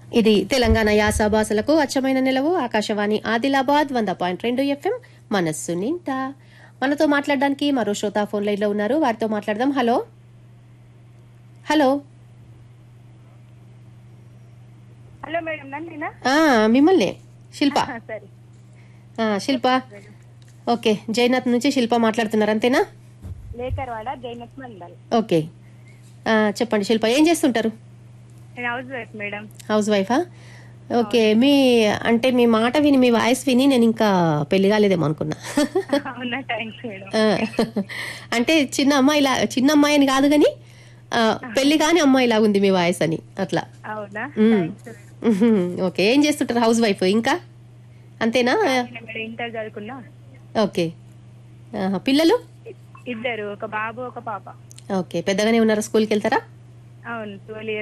ఇది తెలంగాణ యాస భాషలకు అచ్చమైన నిలవు ఆకాశవాణి ఆదిలాబాద్ వంద పాయింట్ రెండు ఎఫ్ఎం మనస్సు నింట మనతో మాట్లాడడానికి మరో శ్రోత ఫోన్ లైన్ లో ఉన్నారు వారితో మాట్లాడదాం హలో హలో హలో మేడం నన్నేనా ఆ, మిమ్మల్ని శిల్ప సరే ఆ, శిల్ప ఓకే జైనాథ్ నుంచి శిల్ప మాట్లాడుతున్నారు అంతేనా లేకర్వాడ జైనత్ మండల్ ఓకే ఆ, చెప్పండి శిల్ప ఏం చేస్తుంటారు నేను హౌస్ వైఫ్ మేడం హౌస్ వైఫా ఓకే మీ అంటే మీ మాట విని మీ వాయిస్ విని నేను ఇంకా పెళ్లి కాలేదేమో అనుకున్నా అవునా థ్యాంక్స్ మేడం ఆ, అంటే చిన్న అమ్మాయి లా చిన్న అమ్మాయి అని కాదు కానీ ఆ, పెళ్లి కాని అమ్మాయి లాగా ఉంది మీ వాయిస్ అని అట్లా అవునా మ్మ్. Thanks madam. ఉహుం, ఓకే ఏం చేస్తుంటారు హౌస్ వైఫ్ ఇంకా అంతేనా నేను మేడం ఇంటర్ చదువుకున్నా ఓకే ఆహా, పిల్లలు ఇద్దరు ఒక బాబు ఒక పాప ఓకే పెద్దగానే ఉన్నారా స్కూల్కి వెళ్తారా అవును ట్వెల్వ్